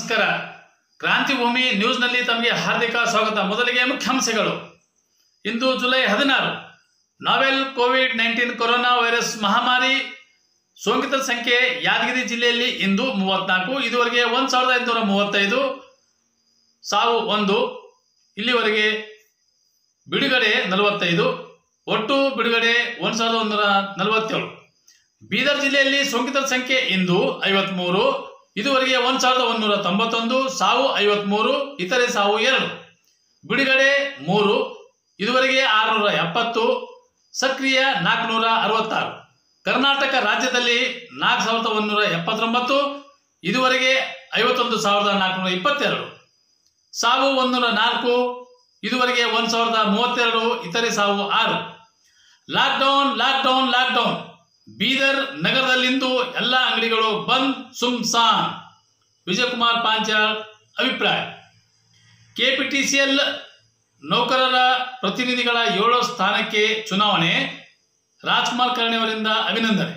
ನಮಸ್ಕಾರ ಕ್ರಾಂತಿಭೂಮಿ ನ್ಯೂಸ್ನಲ್ಲಿ ತಮಗೆ ಹಾರ್ದಿಕ ಸ್ವಾಗತ ಮೊದಲಿಗೆ ಮುಖ್ಯಾಂಶಗಳು ಇಂದು ಜುಲೈ ಹದಿನಾರು novel COVID nineteen corona virus ಮಹಾಮಾರಿ ಸೋಂಕಿತರ ಸಂಖ್ಯೆ ಯಾದಗಿರಿ ಜಿಲ್ಲೆಯಲ್ಲಿ ಇಂದು ಮೂವತ್ನಾಲ್ಕು ಇದುವರೆಗೆ ಒಂದು ಸಾವಿರದ ಐದುನೂರ ಮೂವತ್ತೈದು ಸಾವು ಒಂದು ಇಲ್ಲಿವರೆಗೆ ಬಿಡುಗಡೆ ನಲವತ್ತೈದು ಒಟ್ಟು ಬಿಡುಗಡೆ ಒಂದು ಸಾವಿರದ ಒಂದೂರ ನಲವತ್ತೇಳು ಬೀದರ್ ಜಿಲ್ಲೆಯಲ್ಲಿ ಸೋಂಕಿತರ ಸಂಖ್ಯೆ ಇಂದು ಐವತ್ಮೂರು ಇದುವರೆಗೆ ಒಂದು ಸಾವಿರದ ಒಂದೂರ ತೊಂಬತ್ತೊಂದು ಸಾವು ಐವತ್ಮೂರು ಇತರೆ ಸಾವು ಎರಡು ಬಿಡುಗಡೆ ಮೂರು ಇದುವರೆಗೆ ಆರುನೂರ ಎಪ್ಪತ್ತು ಸಕ್ರಿಯ ನಾಲ್ಕುನೂರ ಅರವತ್ತಾರು ಕರ್ನಾಟಕ ರಾಜ್ಯದಲ್ಲಿ ನಾಲ್ಕು ಸಾವಿರದ ಒಂದೂರ ಎಪ್ಪತ್ತೊಂಬತ್ತು ಇದುವರೆಗೆ ಐವತ್ತೊಂದು ಸಾವಿರದ ನಾಲ್ಕುನೂರ ಇಪ್ಪತ್ತೆರಡು ಸಾವು ಒಂದೂರ ನಾಲ್ಕು ಇದುವರೆಗೆ ಒಂದು ಸಾವಿರದ ಮೂವತ್ತೆರಡು ಇತರೆ ಸಾವು ಆರು ಲಾಕ್ಡೌನ್ ಲಾಕ್ಡೌನ್ ಲಾಕ್ಡೌನ್ ಬೀದರ್ ನಗರದಲ್ಲಿಂದು ಎಲ್ಲ ಅಂಗಡಿಗಳು ಬಂದ್ ಸುಮ್ಸಾನ್ ವಿಜಯಕುಮಾರ್ ಪಾಂಚಾಳ್ ಅಭಿಪ್ರಾಯ ಕೆಪಿಟಿಸಿಎಲ್ ನೌಕರರ ಪ್ರತಿನಿಧಿಗಳ ಏಳು ಸ್ಥಾನಕ್ಕೆ ಚುನಾವಣೆ ರಾಜ್ಕುಮಾರ್ ಕರ್ಣಿಯವರಿಂದ ಅಭಿನಂದನೆ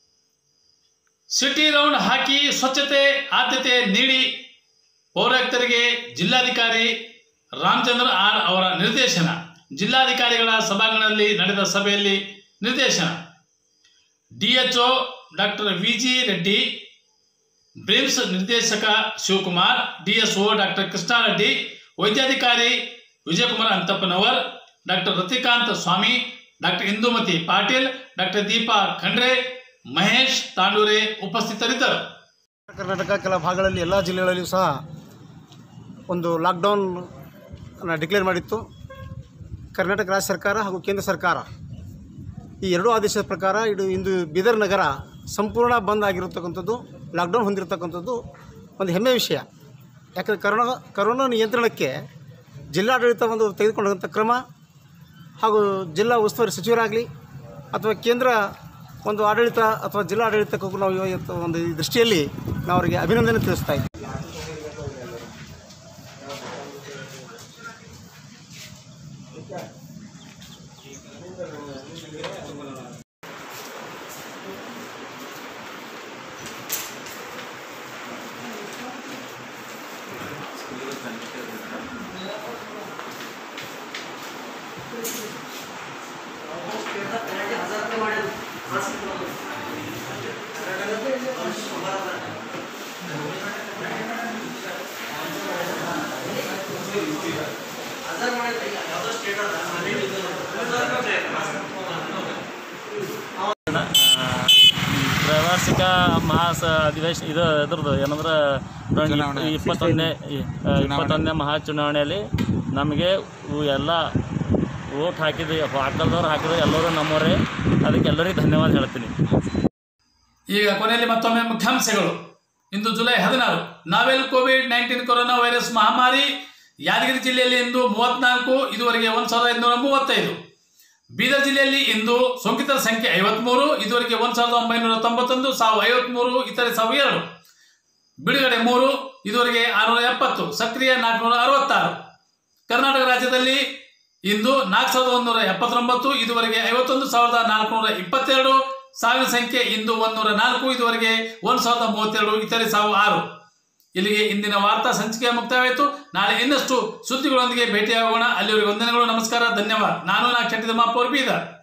ಸಿಟಿ ರೌಂಡ್ ಹಾಕಿ ಸ್ವಚ್ಛತೆ ಆದ್ಯತೆ ನೀಡಿ ಪೌರಾಯುಕ್ತರಿಗೆ ಜಿಲ್ಲಾಧಿಕಾರಿ ರಾಮಚಂದ್ರ ಆರ್ ಅವರ ನಿರ್ದೇಶನ ಜಿಲ್ಲಾಧಿಕಾರಿಗಳ ಸಭಾಂಗಣದಲ್ಲಿ ನಡೆದ ಸಭೆಯಲ್ಲಿ ನಿರ್ದೇಶನ DHO doctor V G Reddy BRIMS ನಿರ್ದೇಶಕ ಶಿವಕುಮಾರ್ ಡಿಎಸ್ಒ ಡಾಕ್ಟರ್ ಕೃಷ್ಣಾರೆಡ್ಡಿ ವೈದ್ಯಾಧಿಕಾರಿ Vijayakumar Antappanavar doctor Ratikant Swamy doctor Indumati Patil doctor Deepa Khandre Mahesh Tandure ಉಪಸ್ಥಿತರಿದ್ದರು ಕರ್ನಾಟಕ ಕೆಲ ಭಾಗಗಳಲ್ಲಿ ಎಲ್ಲ ಜಿಲ್ಲೆಗಳಲ್ಲಿಯೂ ಸಹ ಒಂದು ಲಾಕ್ಡೌನ್ ಡಿಕ್ಲೇರ್ ಮಾಡಿತ್ತು ಕರ್ನಾಟಕ ರಾಜ್ಯ ಸರ್ಕಾರ ಹಾಗೂ ಕೇಂದ್ರ ಸರ್ಕಾರ ಈ ಎರಡೂ ಆದೇಶದ ಪ್ರಕಾರ ಇದು ಇಂದು ಬೀದರ್ ನಗರ ಸಂಪೂರ್ಣ ಬಂದ್ ಆಗಿರತಕ್ಕಂಥದ್ದು ಲಾಕ್ಡೌನ್ ಹೊಂದಿರತಕ್ಕಂಥದ್ದು ಒಂದು ಹೆಮ್ಮೆ ವಿಷಯ ಯಾಕಂದರೆ ಕರೋನಾ ಕರೋನಾ ನಿಯಂತ್ರಣಕ್ಕೆ ಜಿಲ್ಲಾಡಳಿತ ಒಂದು ತೆಗೆದುಕೊಂಡಂಥ ಕ್ರಮ ಹಾಗೂ ಜಿಲ್ಲಾ ಉಸ್ತುವಾರಿ ಸಚಿವರಾಗಲಿ ಅಥವಾ ಕೇಂದ್ರ ಒಂದು ಆಡಳಿತ ಅಥವಾ ಜಿಲ್ಲಾ ಆಡಳಿತಕ್ಕೂ ನಾವು ಇವತ್ತು ಒಂದು ಈ ದೃಷ್ಟಿಯಲ್ಲಿ ನಾವು ಅವರಿಗೆ ಅಭಿನಂದನೆ ತಿಳಿಸ್ತಾ ಇದ್ದೀವಿ ತ್ರೈವಾರ್ಷಿಕ ಮಹಾಸ ಅಧಿವೇಶನ ಇದು ಇದ್ರದ್ದು ಏನಂದ್ರೆ ಇಪ್ಪತ್ತೊಂದನೇ ಇಪ್ಪತ್ತೊಂದನೇ ಮಹಾ ಚುನಾವಣೆಯಲ್ಲಿ ನಮಗೆ ಇವು ಎಲ್ಲ ಓಟ್ ಹಾಕಿದ್ವಿ ಹಾಕಲ್ದವ್ರು ಹಾಕಿದ್ರು ಎಲ್ಲರೂ ನಮ್ಮವರೇ ಅದಕ್ಕೆ ಎಲ್ಲರಿಗೂ ಧನ್ಯವಾದ ಹೇಳ್ತೀನಿ ಈಗ ಕೊನೆಯಲ್ಲಿ ಮತ್ತೊಮ್ಮೆ ಮುಖ್ಯಾಂಶಗಳು ಇಂದು ಜುಲೈ ಹದಿನಾರು novel COVID nineteen corona virus ಮಹಾಮಾರಿ ಯಾದಗಿರಿ ಜಿಲ್ಲೆಯಲ್ಲಿ ಇಂದು ಮೂವತ್ನಾಲ್ಕು ಇದುವರೆಗೆ ಒಂದು ಸಾವಿರದ ಐದುನೂರ ಮೂವತ್ತೈದು ಬೀದರ್ ಜಿಲ್ಲೆಯಲ್ಲಿ ಇಂದು ಸೋಂಕಿತರ ಸಂಖ್ಯೆ ಐವತ್ಮೂರು ಇದುವರೆಗೆ ಒಂದು ಸಾವಿರದ ಒಂಬೈನೂರ ತೊಂಬತ್ತೊಂದು ಸಾವು ಐವತ್ಮೂರು ಇತರೆ ಸಾವು ಎರಡು ಬಿಡುಗಡೆ ಮೂರು ಇದುವರೆಗೆ ಆರುನೂರ ಎಪ್ಪತ್ತು ಸಕ್ರಿಯ ನಾಲ್ಕುನೂರ ಅರವತ್ತಾರು ಕರ್ನಾಟಕ ರಾಜ್ಯದಲ್ಲಿ ಇಂದು ನಾಲ್ಕು ಸಾವಿರದ ಒಂದೂರ ಎಪ್ಪತ್ತೊಂಬತ್ತು ಇದುವರೆಗೆ ಐವತ್ತೊಂದು ಸಾವಿರದ ನಾಲ್ಕುನೂರ ಇಪ್ಪತ್ತೆರಡು ಸಾವಿನ ಸಂಖ್ಯೆ ಇಂದು ಒಂದೂರ ನಾಲ್ಕು ಇದುವರೆಗೆ ಒಂದು ಸಾವಿರದ ಮೂವತ್ತೆರಡು ಇತರೆ ಸಾವು ಆರು ಇಲ್ಲಿಗೆ ಇಂದಿನ ವಾರ್ತಾ ಸಂಚಿಕೆ ಮುಕ್ತಾಯವಾಯಿತು ನಾಳೆ ಇನ್ನಷ್ಟು ಸುದ್ದಿಗಳೊಂದಿಗೆ ಭೇಟಿಯಾಗೋಣ ಅಲ್ಲಿವರೆಗೆ ವಂದನೆಗಳು ನಮಸ್ಕಾರ ಧನ್ಯವಾದ ನಾನು ನಾ ಚಟ್ಟಿದಮ್ಮ ಬೀದರ್